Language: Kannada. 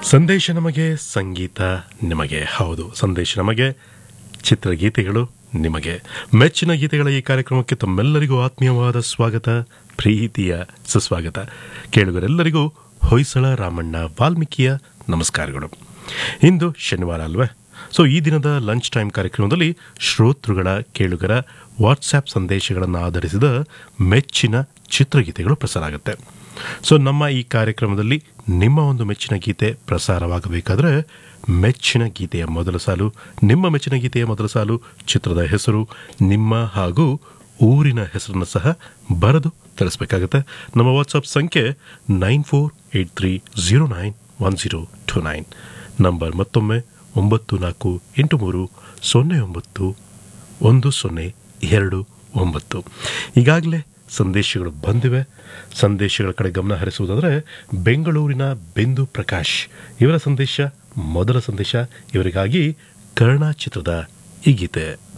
ಸಂದೇಶ ನಮಗೆ ಸಂಗೀತ ನಿಮಗೆ ಹೌದು ಸಂದೇಶ ನಮಗೆ ಚಿತ್ರಗೀತೆಗಳು ನಿಮಗೆ ಮೆಚ್ಚಿನ ಗೀತೆಗಳ ಈ ಕಾರ್ಯಕ್ರಮಕ್ಕೆ ತಮ್ಮೆಲ್ಲರಿಗೂ ಆತ್ಮೀಯವಾದ ಸ್ವಾಗತ ಪ್ರೀತಿಯ ಸುಸ್ವಾಗತ ಕೇಳುಗರೆಲ್ಲರಿಗೂ ಹೊಯ್ಸಳ ರಾಮಣ್ಣ ವಾಲ್ಮೀಕಿಯ ನಮಸ್ಕಾರಗಳು ಇಂದು ಶನಿವಾರ ಅಲ್ವೇ ಸೊ ಈ ದಿನದ ಲಂಚ್ ಟೈಮ್ ಕಾರ್ಯಕ್ರಮದಲ್ಲಿ ಶ್ರೋತೃಗಳ ಕೇಳುಗರ ವಾಟ್ಸ್ಆ್ಯಪ್ ಸಂದೇಶಗಳನ್ನು ಆಧರಿಸಿದ ಮೆಚ್ಚಿನ ಚಿತ್ರಗೀತೆಗಳು ಪ್ರಸಾರ ಆಗುತ್ತೆ ಸೊ ನಮ್ಮ ಈ ಕಾರ್ಯಕ್ರಮದಲ್ಲಿ ನಿಮ್ಮ ಒಂದು ಮೆಚ್ಚಿನ ಗೀತೆ ಪ್ರಸಾರವಾಗಬೇಕಾದ್ರೆ ಮೆಚ್ಚಿನ ಗೀತೆಯ ಮೊದಲ ಸಾಲು ನಿಮ್ಮ ಮೆಚ್ಚಿನ ಗೀತೆಯ ಮೊದಲ ಸಾಲು ಚಿತ್ರದ ಹೆಸರು ನಿಮ್ಮ ಹಾಗೂ ಊರಿನ ಹೆಸರನ್ನು ಸಹ ಬರೆದು ತಿಳಿಸ್ಬೇಕಾಗತ್ತೆ ನಮ್ಮ ವಾಟ್ಸಪ್ ಸಂಖ್ಯೆ nine four eight three zero nine one zero two nine number ಮತ್ತೊಮ್ಮೆ ಒಂಬತ್ತು ನಾಲ್ಕು ಎಂಟು ಮೂರು ಸೊನ್ನೆ ಒಂಬತ್ತು ಒಂದು ಸೊನ್ನೆ ಎರಡು ಒಂಬತ್ತು ಈಗಾಗಲೇ ಸಂದೇಶಗಳು ಬಂದಿವೆ ಸಂದೇಶಗಳ ಕಡೆ ಗಮನ ಹರಿಸುವುದಾದರೆ ಬೆಂಗಳೂರಿನ ಬಿಂದು ಪ್ರಕಾಶ್ ಇವರ ಸಂದೇಶ ಮೊದಲ ಸಂದೇಶ ಇವರಿಗಾಗಿ ಕರ್ಣ ಚಿತ್ರದ ಈ ಗೀತೆ